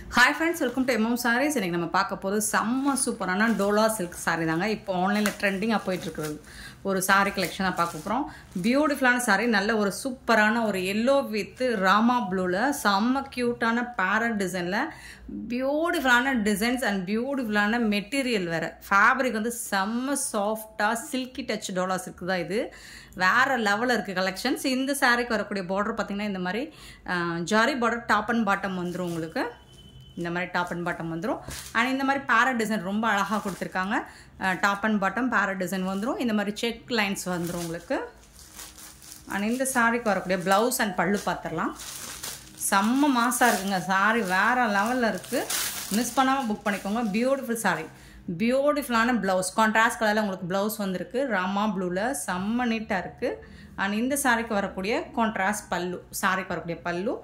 hi friends welcome to M M sarees இன்றைக்கி நம்ம பார்க்க போகிறது செம்ம சூப்பரான டோலா சில்க் சாரீ தாங்க இப்போ ஆன்லைனில் ட்ரெண்டிங்காக போயிட்டுருக்குறது ஒரு சாரீ கலெக்ஷனாக பார்க்க போகிறோம் பியூட்டிஃபுல்லான சாரீ நல்ல ஒரு சூப்பரான ஒரு எல்லோ வித் ராமா ப்ளூவில் செம்ம க்யூட்டான பேரட் டிசைனில் பியூட்டிஃபுல்லான டிசைன்ஸ் அண்ட் பியூட்டிஃபுல்லான மெட்டீரியல் வேறு ஃபேப்ரிக் வந்து செம்ம சாஃப்டாக சில்கி டச் டோலா சில்க் தான் இது வேறு லெவலில் இருக்குது கலெக்ஷன்ஸ் இந்த சாரீக்கு வரக்கூடிய பார்டர் பார்த்திங்கன்னா இந்த மாதிரி zari border top and bottom வந்துடும் உங்களுக்கு இந்த மாதிரி டாப் அண்ட் பாட்டம் வந்துடும் அண்ட் இந்த மாதிரி பேரட் டிசைன் ரொம்ப அழகாக கொடுத்துருக்காங்க top and bottom parrot design வந்துடும் இந்த மாதிரி செக் லைன்ஸ் வந்துடும் உங்களுக்கு அண்ட் இந்த சாரீக்கு வரக்கூடிய ப்ளவுஸ் அண்ட் பல்லு பார்த்துடலாம் செம்ம மாசாக இருக்குங்க சாரீ வேறு லெவலில் இருக்குது மிஸ் பண்ணாமல் புக் பண்ணிக்கோங்க பியூட்டிஃபுல் சாரீ பியூட்டிஃபுல்லான ப்ளவுஸ் கான்ட்ராஸ்ட் கலரில் உங்களுக்கு ப்ளவுஸ் வந்திருக்கு ராமா ப்ளூவில் செம்ம நீட்டாக இருக்குது அண்ட் இந்த சாரீக்கு வரக்கூடிய கான்ட்ராஸ்ட் பல்லு சாரீக்கு வரக்கூடிய பல்லு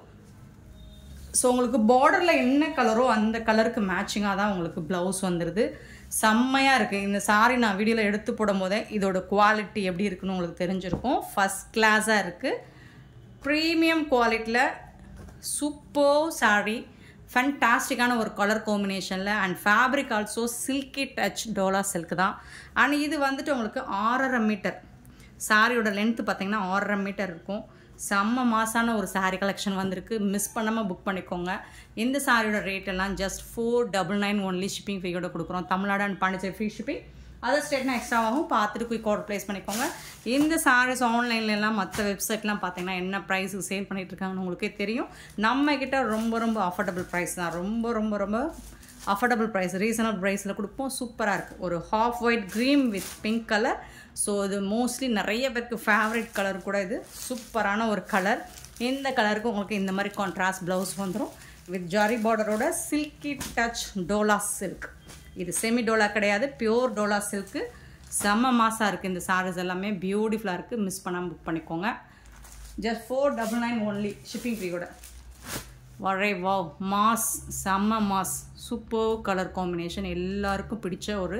ஸோ உங்களுக்கு பார்டரில் என்ன கலரோ அந்த கலருக்கு மேட்சிங்காக தான் உங்களுக்கு ப்ளவுஸ் வந்துடுது செம்மையாக இருக்குது இந்த சாரி நான் வீடியோவில் எடுத்து போடும் போதே இதோட குவாலிட்டி எப்படி இருக்குன்னு உங்களுக்கு தெரிஞ்சிருக்கும் ஃபஸ்ட் கிளாஸாக இருக்குது ப்ரீமியம் குவாலிட்டியில் சூப்பர் சாரீ ஃபண்டாஸ்டிக்கான ஒரு கலர் காம்பினேஷனில் and fabric also silky touch dola silk தான் அண்ட் இது வந்துட்டு உங்களுக்கு ஆறரை மீட்டர் சாரியோட லென்த்து பார்த்தீங்கன்னா ஆறரை மீட்டர் இருக்கும் செம்ம மாசான ஒரு சாரீ கலெக்ஷன் வந்திருக்கு மிஸ் பண்ணாமல் புக் பண்ணிக்கோங்க இந்த சாரியோட ரேட் எல்லாம் just four double nine only shipping ஃபீயோட கொடுக்குறோம் Tamil Nadu and Pondicherry free shipping other ஸ்டேட்னா எக்ஸ்ட்ராவாகவும் பார்த்துட்டு குயிக் ஆர்டர் ப்ளேஸ் பண்ணிக்கோங்க இந்த சாரீஸ் ஆன்லைன்லலாம் மற்ற வெப்சைட்லாம் பார்த்தீங்கன்னா என்ன ப்ரைஸுக்கு சேல் பண்ணிகிட்டு இருக்காங்கன்னு உங்களுக்கே தெரியும் நம்ம கிட்ட ரொம்ப ரொம்ப அஃபோர்டபுள் ப்ரைஸ் தான் ரொம்ப ரொம்ப ரொம்ப அஃபோர்டபுள் ப்ரைஸ் ரீசனபிள் ப்ரைஸில் கொடுப்போம் சூப்பராக இருக்குது ஒரு half white cream with pink colour so இது மோஸ்ட்லி நிறைய பேருக்கு ஃபேவரட் கலர் கூட இது சூப்பரான ஒரு கலர் இந்த கலருக்கு உங்களுக்கு இந்த மாதிரி கான்ட்ராஸ்ட் ப்ளவுஸ் வந்துடும் வித் ஜாரி பார்டரோட சில்கி டச் டோலா சில்க் இது செமி டோலா கிடையாது பியோர் டோலா சில்க்கு செம்ம மாசாக இருக்குது இந்த சாரீஸ் எல்லாமே பியூட்டிஃபுல்லாக இருக்குது மிஸ் பண்ணாமல் புக் பண்ணிக்கோங்க just four double nine only shipping ஃப்ரீயோட வரை வாவ் மாஸ் செம்ம மாஸ் சூப்பர் கலர் காம்பினேஷன் எல்லாருக்கும் பிடிச்ச ஒரு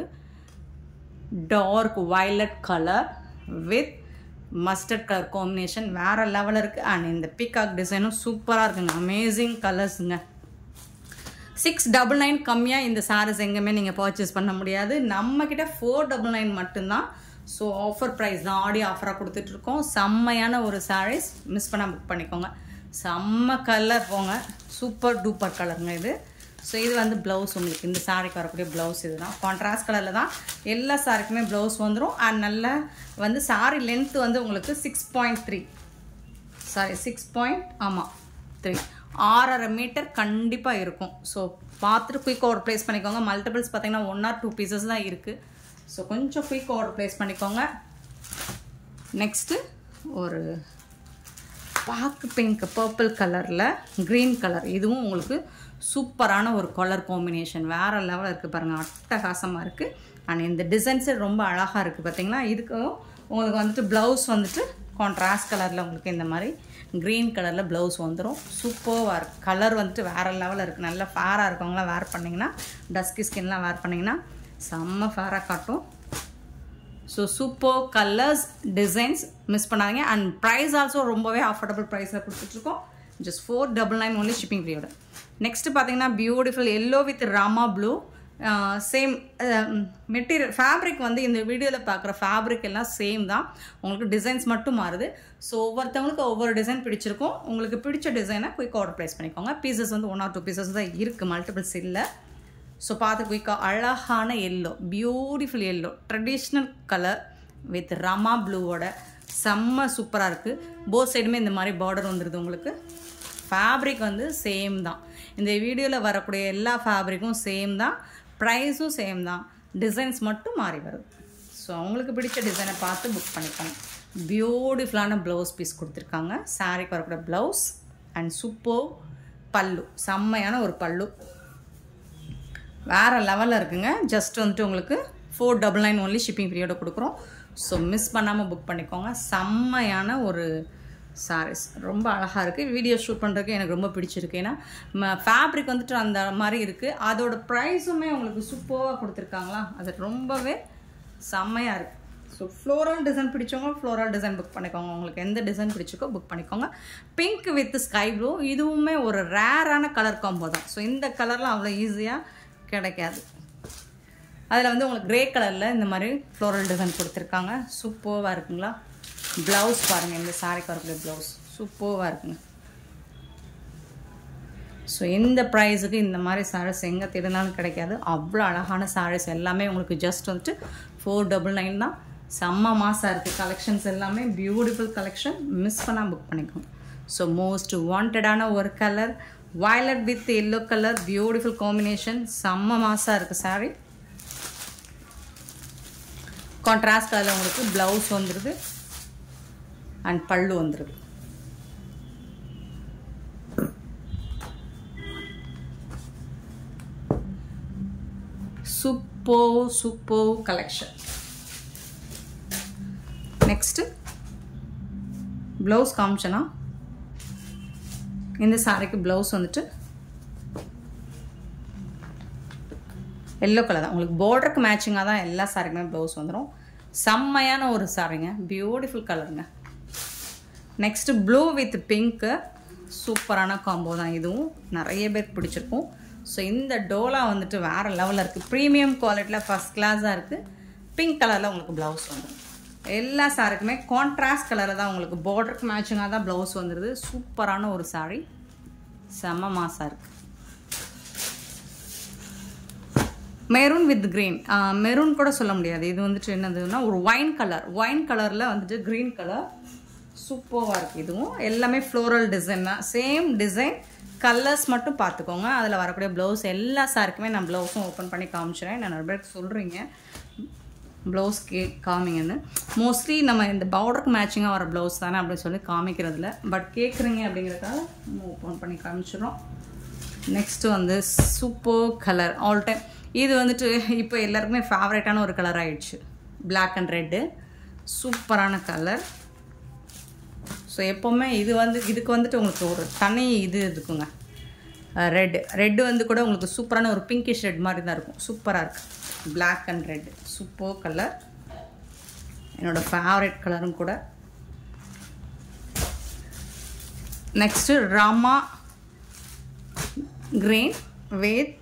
dark violet colour with mustard colour combination வேறு லெவலில் இருக்குது அண்ட் இந்த பீகாக் டிசைனும் சூப்பராக இருக்குங்க அமேசிங் கலர்ஸுங்க சிக்ஸ் டபுள் நைன் கம்மியாக இந்த சாரீஸ் எங்கேயுமே நீங்கள் பர்ச்சேஸ் பண்ண முடியாது நம்மக்கிட்ட ஃபோர் டபுள் நைன் மட்டும்தான் ஸோ ஆஃபர் ப்ரைஸ் தான் ஆடி ஆஃபராக கொடுத்துட்ருக்கோம் செம்மையான ஒரு சாரீஸ் மிஸ் பண்ணால் புக் பண்ணிக்கோங்க செம்ம கலர் போங்க சூப்பர் டூப்பர் கலருங்க இது ஸோ இது வந்து ப்ளவுஸ் உங்களுக்கு இந்த சாரிக்கு வரக்கூடிய ப்ளவுஸ் இது தான் கான்ட்ராஸ்ட் கலரில் தான் எல்லா சாரிக்குமே ப்ளவுஸ் வந்துடும் அண்ட் நல்ல வந்து சாரி லென்த்து வந்து உங்களுக்கு six point three saree six point ஆமாம் த்ரீ ஆறரை மீட்டர் கண்டிப்பாக இருக்கும் ஸோ பார்த்துட்டு குயிக் ஆர்டர் ப்ளேஸ் பண்ணிக்கோங்க மல்டிபிள்ஸ் பார்த்தீங்கன்னா ஒன் ஆர் டூ பீசஸ் தான் இருக்குது ஸோ கொஞ்சம் குயிக் ஆர்டர் ப்ளேஸ் பண்ணிக்கோங்க நெக்ஸ்ட்டு ஒரு பாக்கு பிங்க் பர்பிள் கலரில் க்ரீன் கலர் இதுவும் உங்களுக்கு சூப்பரான ஒரு கலர் காம்பினேஷன் வேறு லெவலில் இருக்குது பாருங்கள் அட்டகாசமாக இருக்குது அண்ட் இந்த டிசைன்ஸு ரொம்ப அழகாக இருக்குது பார்த்தீங்களா இதுக்கு உங்களுக்கு வந்துட்டு ப்ளவுஸ் வந்துட்டு கான்ட்ராஸ்ட் கலரில் உங்களுக்கு இந்த மாதிரி க்ரீன் கலரில் ப்ளவுஸ் வந்துடும் சூப்பராக இருக்குது கலர் வந்துட்டு வேறு லெவலில் இருக்குது நல்லா ஃபேராக இருக்கவங்களாம் வேர் பண்ணிங்கன்னா டஸ்கி ஸ்கின்லாம் வேர் பண்ணிங்கன்னா செம்ம ஃபேராக காட்டும் so super colours designs miss பண்ணாதீங்க அண்ட் ப்ரைஸ் ஆல்சோ ரொம்பவே அஃபோர்டபுள் ப்ரைஸில் கொடுத்துட்ருக்கோம் just four double nine only shipping ஃப்ரீயோட நெக்ஸ்ட்டு பார்த்தீங்கன்னா beautiful yellow with Rama blue same material fabric வந்து இந்த வீடியோவில் பார்க்குற ஃபேப்ரிக் எல்லாம் சேம் தான் உங்களுக்கு டிசைன்ஸ் மட்டும் மாறுது ஸோ ஒவ்வொருத்தவங்களுக்கு ஒவ்வொரு டிசைன் பிடிச்சிருக்கும் உங்களுக்கு பிடிச்ச டிசைனை குயிக் ஆர்டர் ப்ளேஸ் பண்ணிக்கோங்க பீசஸ் வந்து ஒன் ஆர் டூ பீசஸ் தான் இருக்குது மல்டிபிள்ஸ் இல்லை ஸோ பார்த்து குயிக்காக அழகான yellow beautiful yellow traditional colour with Rama ப்ளூவோட செம்ம சூப்பராக இருக்குது போத் சைடுமே இந்த மாதிரி பார்டர் வந்துடுது உங்களுக்கு ஃபேப்ரிக் வந்து சேம் தான் இந்த வீடியோவில் வரக்கூடிய எல்லா ஃபேப்ரிக்கும் சேம் தான் ப்ரைஸும் சேம் தான் டிசைன்ஸ் மட்டும் மாறி வருது ஸோ அவங்களுக்கு பிடிச்ச டிசைனை பார்த்து புக் பண்ணிக்கோங்க பியூட்டிஃபுல்லான ப்ளவுஸ் பீஸ் கொடுத்துருக்காங்க சாரீக்கு வரக்கூடிய ப்ளவுஸ் அண்ட் சூப்பர் பல்லு செம்மையான ஒரு பல்லு வேறு லெவலில் இருக்குங்க ஜஸ்ட் வந்துட்டு உங்களுக்கு four double nine only shipping பீரியடை கொடுக்குறோம் ஸோ மிஸ் பண்ணாமல் புக் பண்ணிக்கோங்க செம்மையான ஒரு சாரீஸ் ரொம்ப அழகாக இருக்குது வீடியோ ஷூட் பண்ணுறதுக்கு எனக்கு ரொம்ப பிடிச்சிருக்கு ஏன்னா ஃபேப்ரிக் வந்துட்டு அந்த மாதிரி இருக்குது அதோட ப்ரைஸுமே உங்களுக்கு சூப்பராக கொடுத்துருக்காங்களா அது ரொம்பவே செம்மையாக இருக்குது ஸோ ஃப்ளோரல் டிசைன் பிடிச்சவங்க ஃப்ளோரல் டிசைன் புக் பண்ணிக்கோங்க உங்களுக்கு எந்த டிசைன் பிடிச்சிக்கோ புக் பண்ணிக்கோங்க பிங்க் வித் ஸ்கை ப்ளூ இதுவுமே ஒரு ரேரான கலர் காம்போ தான் ஸோ இந்த கலர்லாம் அவ்வளோ ஈஸியாக கிடைக்காது அதில் வந்து உங்களுக்கு கிரே கலரில் இந்த மாதிரி ஃப்ளோரல் டிசைன் கொடுத்துருக்காங்க சூப்பர்வாக இருக்குங்களா ப்ளவுஸ் பாருங்கள் இந்த சாரிக்கு வரக்கூடிய ப்ளவுஸ் சூப்பர்வாக இருக்குங்க ஸோ இந்த ப்ரைஸுக்கு இந்த மாதிரி சாரீஸ் எங்கே தேடினாலும் கிடைக்காது அவ்வளோ அழகான சாரீஸ் எல்லாமே உங்களுக்கு ஜஸ்ட் வந்துட்டு ஃபோர் டபுள் நைன் தான் செம்ம மாசாக இருக்குது கலெக்ஷன்ஸ் எல்லாமே பியூட்டிஃபுல் கலெக்ஷன் மிஸ் பண்ணால் புக் பண்ணிக்கோங்க ஸோ மோஸ்ட் வாண்டடான ஒரு colour violet with yellow colour beautiful combination செம்ம மாசாக இருக்குது சாரீ கான்ட்ராஸ்ட் கலரில் உங்களுக்கு ப்ளவுஸ் வந்துடுது அண்ட் பல்லு வந்துடுது super super collection next blouse காமிச்சனா இந்த சாரிக்கு ப்ளவுஸ் வந்துட்டு எல்லோ கலர் தான் உங்களுக்கு பார்டருக்கு மேட்சிங்காக தான் எல்லா சாரிக்குமே ப்ளவுஸ் வந்துடும் செம்மையான ஒரு சாரிங்க பியூட்டிஃபுல் கலருங்க நெக்ஸ்ட்டு ப்ளூ வித் பிங்க்கு சூப்பரான காம்போ தான் இதுவும் நிறைய பேர் பிடிச்சிருக்கும் ஸோ இந்த டோலா வந்துட்டு வேறு லெவலில் இருக்குது ப்ரீமியம் குவாலிட்டியில் ஃபஸ்ட் கிளாஸாக இருக்குது பிங்க் கலரில் உங்களுக்கு ப்ளவுஸ் வந்துடும் எல்லா சாரிக்குமே கான்ட்ராஸ்ட் கலரில் தான் உங்களுக்கு பார்டருக்கு மேட்சிங்காக தான் ப்ளவுஸ் வந்துடுது சூப்பரான ஒரு சாரி செம்ம மாசாக இருக்குது மெரூன் வித் க்ரீன் மெரூன் கூட சொல்ல முடியாது இது வந்துட்டு என்னதுன்னா ஒரு ஒயின் கலர் ஒயின் கலரில் வந்துட்டு க்ரீன் கலர் சூப்பராக இருக்குது இதுவும் எல்லாமே ஃப்ளோரல் டிசைன் தான் சேம் டிசைன் கலர்ஸ் மட்டும் பார்த்துக்கோங்க அதில் வரக்கூடிய ப்ளவுஸ் எல்லா சாருக்குமே நான் ப்ளவுஸும் ஓப்பன் பண்ணி காமிச்சிடுறேன் நான் நிறைய பேருக்கு சொல்கிறீங்க ப்ளவுஸ் கே காமிங்கன்னு மோஸ்ட்லி நம்ம இந்த பார்டருக்கு மேட்சிங்காக வர ப்ளவுஸ் தானே அப்படின்னு சொல்லி காமிக்கிறதில்ல பட் கேட்குறீங்க அப்படிங்கிறதுக்காக நம்ம ஓப்பன் பண்ணி காமிச்சிடுறோம் நெக்ஸ்ட்டு வந்து சூப்பர் கலர் ஆல் டைம் இது வந்துட்டு இப்போ எல்லாருக்குமே ஃபேவரட்டான ஒரு கலர் ஆயிடுச்சு பிளாக் அண்ட் ரெட்டு சூப்பரான கலர் ஸோ எப்போவுமே இது வந்து இதுக்கு வந்துட்டு உங்களுக்கு ஒரு தனி இது இருக்குங்க ரெட் ரெட்டு வந்து கூட உங்களுக்கு சூப்பரான ஒரு பிங்கிஷ் ரெட் மாதிரி தான் இருக்கும் சூப்பராக இருக்குது black and red super colour என்னோடய ஃபேவரட் கலரும் கூட next Rama green with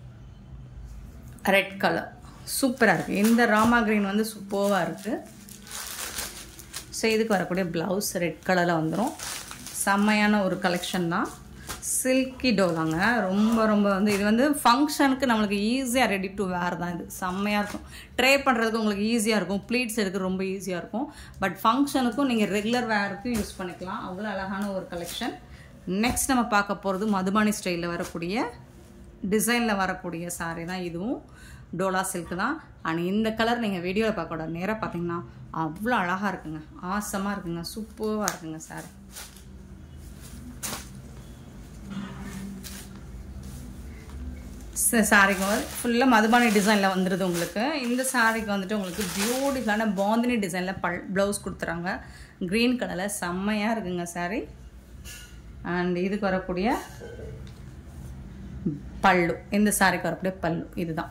red colour சூப்பராக இருக்குது இந்த ராமா க்ரீன் வந்து சூப்பராக இருக்குது ஸோ இதுக்கு வரக்கூடிய ப்ளவுஸ் ரெட் கலரில் வந்துடும் செம்மையான ஒரு கலெக்ஷன் தான் சில்கி டோலாங்க ரொம்ப ரொம்ப வந்து இது வந்து ஃபங்க்ஷனுக்கு நம்மளுக்கு ஈஸியாக ரெடி டு வேர் தான் இது செம்மையாக இருக்கும் ட்ரை பண்ணுறதுக்கு உங்களுக்கு ஈஸியாக இருக்கும் ப்ளீட்ஸ் எடுக்க ரொம்ப ஈஸியாக இருக்கும் பட் ஃபங்க்ஷனுக்கும் நீங்கள் ரெகுலர் வேருக்கும் யூஸ் பண்ணிக்கலாம் அவ்வளோ அழகான ஒரு கலெக்ஷன் நெக்ஸ்ட் நம்ம பார்க்க போகிறது மதுபானி ஸ்டைலில் வரக்கூடிய டிசைனில் வரக்கூடிய சாரீ தான் இதுவும் டோலா சில்க் தான் அண்ட் இந்த கலர் நீங்கள் வீடியோவில் பார்க்கக்கூடாது நேராக பார்த்தீங்கன்னா அவ்வளோ அழகாக இருக்குங்க ஆசமாக இருக்குங்க சூப்பராக இருக்குங்க சாரி சாரிக்கு வந்து ஃபுல்லாக மதுபானி டிசைனில் வந்துடுது உங்களுக்கு இந்த சாரிக்கு வந்துட்டு உங்களுக்கு பியூட்டிஃபுல்லான பாந்தினி டிசைனில் பல் ப்ளவுஸ் கொடுத்துறாங்க க்ரீன் கலரில் செம்மையாக இருக்குங்க சாரி அண்ட் இதுக்கு வரக்கூடிய பல்லு இந்த சாரிக்கு வரக்கூடிய பல்லு இதுதான்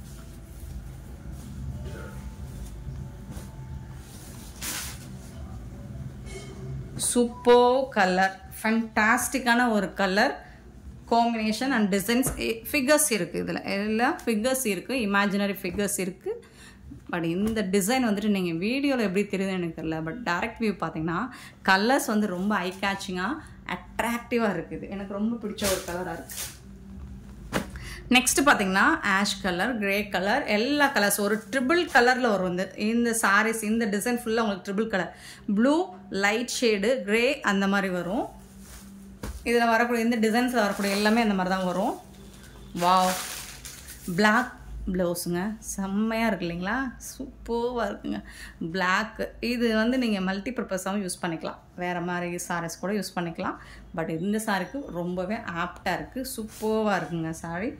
சூப்பர் கலர் ஃபண்டாஸ்டிக்கான ஒரு colour combination and designs figures இருக்குது இதில் எல்லாம் ஃபிகர்ஸ் இருக்குது இமேஜினரி ஃபிகர்ஸ் இருக்குது பட் இந்த டிசைன் வந்துட்டு நீங்கள் வீடியோவில் எப்படி தெரியுதுன்னு எனக்கு தெரியல பட் டேரக்ட் வியூ பார்த்தீங்கன்னா கலர்ஸ் வந்து ரொம்ப ஐ கேச்சிங்காக அட்ராக்டிவாக இருக்குது எனக்கு ரொம்ப பிடிச்ச ஒரு கலராக இருக்குது நெக்ஸ்ட் பார்த்தீங்கன்னா ஆஷ் கலர் கிரே கலர் எல்லா கலர்ஸ் ஒரு ட்ரிபிள் கலரில் வரும் இந்த இந்த சாரீஸ் இந்த டிசைன் ஃபுல்லாக உங்களுக்கு triple colour blue light shade grey அந்த மாதிரி வரும் இதில் வரக்கூடிய இந்த டிசைன்ஸில் வரக்கூடிய எல்லாமே அந்த மாதிரி தான் வரும் வாவ் பிளாக் ப்ளவுஸுங்க செம்மையாக இருக்கு இல்லைங்களா சூப்பராக இருக்குங்க பிளாக் இது வந்து நீங்கள் மல்டி பர்பஸாகவும் யூஸ் பண்ணிக்கலாம் வேறு மாதிரி சாரீஸ் கூட யூஸ் பண்ணிக்கலாம் பட் இந்த சாரிக்கு ரொம்பவே ஆப்டாக இருக்குது சூப்பராக இருக்குங்க சாரி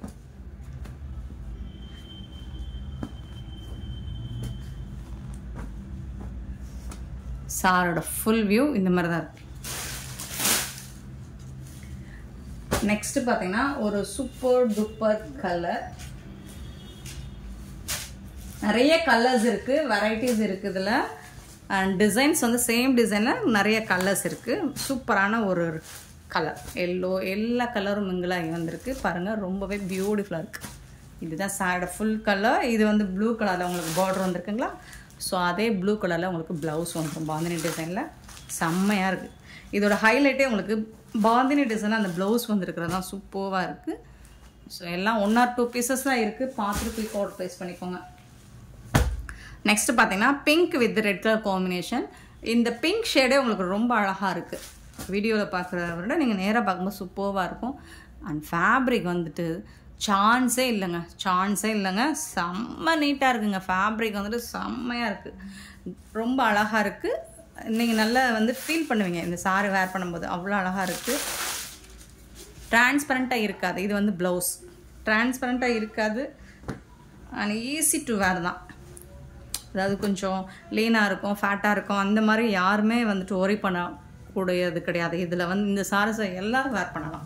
சாரோட ஃபுல் வியூ இந்த மாதிரி தான் இருக்குது நெக்ஸ்ட் பார்த்தீங்கன்னா ஒரு சூப்பர் டூப்பர் கலர் நிறைய கலர்ஸ் இருக்குது வெரைட்டிஸ் இருக்குது இதில் அண்ட் டிசைன்ஸ் வந்து சேம் டிசைனில் நிறைய கலர்ஸ் இருக்குது சூப்பரான ஒரு கலர் எல்லோ எல்லா கலரும் மிங்கிளாகி வந்திருக்கு பாருங்கள் ரொம்பவே பியூட்டிஃபுல்லாக இருக்குது இதுதான் சாரோட ஃபுல் கலர் இது வந்து ப்ளூ கலரில் உங்களுக்கு பார்டர் வந்திருக்குங்களா ஸோ அதே ப்ளூ கலரில் உங்களுக்கு ப்ளவுஸ் வந்துடும் பாந்தினி டிசைனில் செம்மையாக இருக்குது இதோட ஹைலைட்டே உங்களுக்கு பாந்தினி டிசைனில் அந்த ப்ளவுஸ் வந்துருக்கிறது தான் சூப்பராக இருக்குது ஸோ எல்லாம் ஒன் ஆர் டூ பீசஸ் தான் இருக்குது பார்த்துட்டு குயிக் ஆர்டர் ப்ளேஸ் பண்ணிக்கோங்க நெக்ஸ்ட் பார்த்தீங்கன்னா pink with red colour combination இந்த பிங்க் ஷேடே உங்களுக்கு ரொம்ப அழகாக இருக்குது வீடியோவில் பார்க்குறத விட நீங்கள் நேராக பார்க்கும்போது சூப்பராக இருக்கும் அண்ட் ஃபேப்ரிக் வந்துட்டு சான்ஸே இல்லைங்க சான்ஸே இல்லைங்க செம்ம நீட்டாக இருக்குங்க ஃபேப்ரிக் வந்துட்டு செம்மையாக இருக்குது ரொம்ப அழகாக இருக்குது நீங்கள் நல்லா வந்து ஃபீல் பண்ணுவீங்க இந்த சாரி வேர் பண்ணும்போது அவ்வளோ அழகாக இருக்குது டிரான்ஸ்பரண்ட்டாக இருக்காது இது வந்து ப்ளவுஸ் டிரான்ஸ்பரண்ட்டாக இருக்காது அண்ட் ஈஸி டு வேர் தான் அதாவது கொஞ்சம் லீனாக இருக்கும் ஃபேட்டாக இருக்கும் அந்த மாதிரி யாருமே வந்துட்டு ஒரி பண்ணக்கூடியது கிடையாது இதில் வந்து இந்த சாரஸை எல்லோரும் வேர் பண்ணலாம்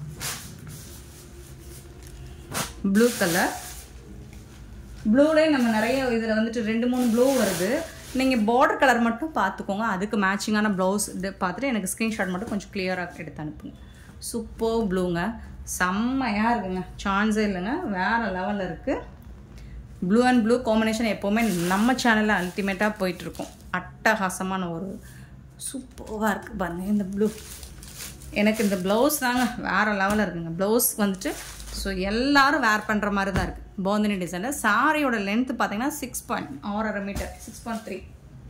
ப்ளூ கலர் ப்ளூலே நம்ம நிறைய இதில் வந்துட்டு ரெண்டு மூணு ப்ளூ வருது நீங்கள் பார்டர் கலர் மட்டும் பார்த்துக்கோங்க அதுக்கு மேட்சிங்கான ப்ளவுஸ் பார்த்துட்டு எனக்கு ஸ்க்ரீன்ஷாட் மட்டும் கொஞ்சம் கிளியராக எடுத்து அனுப்புங்க சூப்பர் ப்ளூங்க செம்மையாக இருக்குங்க சான்ஸே இல்லைங்க வேறு லெவலில் இருக்குது ப்ளூ அண்ட் ப்ளூ காம்பினேஷன் எப்போவுமே நம்ம சேனலில் அல்டிமேட்டாக போயிட்டுருக்கோம் அட்டகாசமான ஒரு சூப்பராக இருக்குது பாருங்கள் இந்த ப்ளூ எனக்கு இந்த ப்ளவுஸ் தாங்க வேறு லெவலில் இருக்குங்க ப்ளவுஸ் வந்துட்டு ஸோ எல்லோரும் வேர் பண்ணுற மாதிரி தான் இருக்குது போந்தினி டிசைனில் சாரியோட லென்த்து பார்த்தீங்கன்னா சிக்ஸ் பாயிண்ட் ஆறரை metre six point three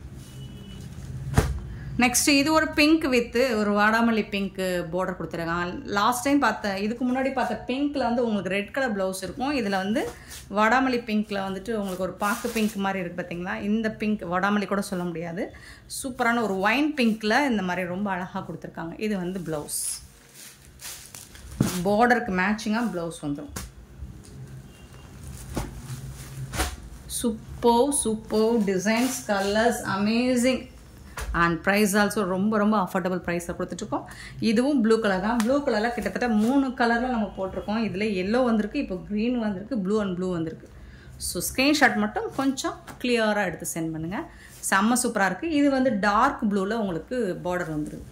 next இது ஒரு பிங்க் வித்து ஒரு வாடாமல்லி பிங்க் பார்டர் கொடுத்துருக்காங்க லாஸ்ட் டைம் பார்த்த இதுக்கு முன்னாடி பார்த்த பிங்க்கில் வந்து உங்களுக்கு ரெட் கலர் ப்ளவுஸ் இருக்கும் இதில் வந்து வாடாமல்லி பிங்க்கில் வந்துட்டு உங்களுக்கு ஒரு பாக்கு பிங்க் மாதிரி இருக்குது பார்த்தீங்களா இந்த பிங்க் வாடாமல்லி கூட சொல்ல முடியாது சூப்பரான ஒரு ஒயின் பிங்க்கில் இந்த மாதிரி ரொம்ப அழகாக கொடுத்துருக்காங்க இது வந்து ப்ளவுஸ் பார்டருக்கு மேட்சிங்காக ப்ளவுஸ் வந்துடும் super super designs colours amazing and price also ரொம்ப ரொம்ப அஃபோர்டபுள் ப்ரைஸில் கொடுத்துட்ருக்கோம் இதுவும் ப்ளூ கலர் தான் ப்ளூ கலரில் கிட்டத்தட்ட மூணு கலரில் நம்ம போட்டிருக்கோம் இதில் எல்லோ வந்திருக்கு இப்போ க்ரீன் வந்திருக்கு ப்ளூ அண்ட் ப்ளூ வந்திருக்கு ஸோ ஸ்க்ரீன்ஷாட் மட்டும் கொஞ்சம் கிளியராக எடுத்து சென்ட் பண்ணுங்கள் செம்ம சூப்பராக இருக்குது இது வந்து டார்க் ப்ளூவில் உங்களுக்கு பார்டர் வந்துருக்கு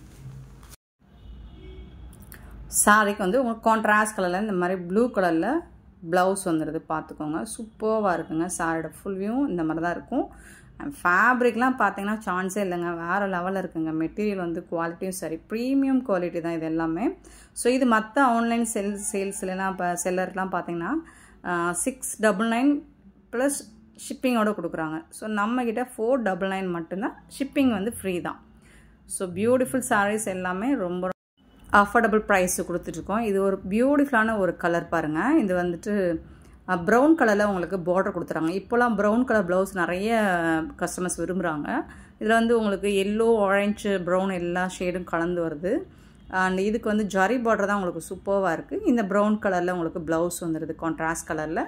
சாரிக்கு வந்து உங்களுக்கு கான்ட்ராஸ்ட் கலரில் இந்த மாதிரி ப்ளூ கலரில் ப்ளவுஸ் வந்துடுது பார்த்துக்கோங்க சூப்பராக இருக்குங்க சாரியோட ஃபுல் வியூ இந்த மாதிரி தான் இருக்கும் ஃபேப்ரிக்லாம் பார்த்தீங்கன்னா சான்ஸே இல்லைங்க வேறு லெவலில் இருக்குங்க மெட்டீரியல் வந்து குவாலிட்டியும் சரி ப்ரீமியம் குவாலிட்டி தான் இது எல்லாமே ஸோ இது மற்ற ஆன்லைன் செல் சேல்ஸ்லாம் இப்போ செல்லர்லாம் பார்த்தீங்கன்னா சிக்ஸ் டபுள் நைன் ப்ளஸ் ஷிப்பிங்கோடு கொடுக்குறாங்க ஸோ நம்மக்கிட்ட ஃபோர் டபுள் நைன் மட்டும்தான் ஷிப்பிங் வந்து ஃப்ரீ தான் ஸோ பியூட்டிஃபுல் சாரீஸ் எல்லாமே ரொம்ப அஃபோர்டபுள் ப்ரைஸ் கொடுத்துட்ருக்கோம் இது ஒரு பியூட்டிஃபுல்லான ஒரு கலர் பாருங்கள் இது வந்துட்டு ப்ரௌன் கலரில் உங்களுக்கு பார்டர் கொடுத்துறாங்க இப்போலாம் ப்ரௌன் கலர் ப்ளவுஸ் நிறைய கஸ்டமர்ஸ் விரும்புகிறாங்க இதில் வந்து உங்களுக்கு எல்லோ ஆரஞ்சு ப்ரௌன் எல்லா ஷேடும் கலந்து வருது அண்ட் இதுக்கு வந்து ஜரி பார்டர் தான் உங்களுக்கு சூப்பராக இருக்குது இந்த ப்ரௌன் கலரில் உங்களுக்கு ப்ளவுஸ் வந்துடுது கான்ட்ராஸ்ட் கலரில்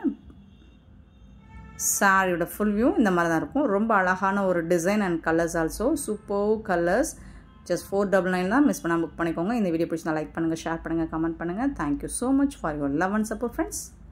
சாரியோட ஃபுல் வியூ இந்த மாதிரி தான் இருக்கும் ரொம்ப அழகான ஒரு design and colours also super colours just four double nine தான் மிஸ் பண்ணால் புக் பண்ணிக்கோங்க இந்த வீடியோ பிடிச்சி லைக் பண்ணுங்கள் ஷேர் பண்ணுங்கள் கமெண்ட் பண்ணுங்கள் thank you so much for your love and support friends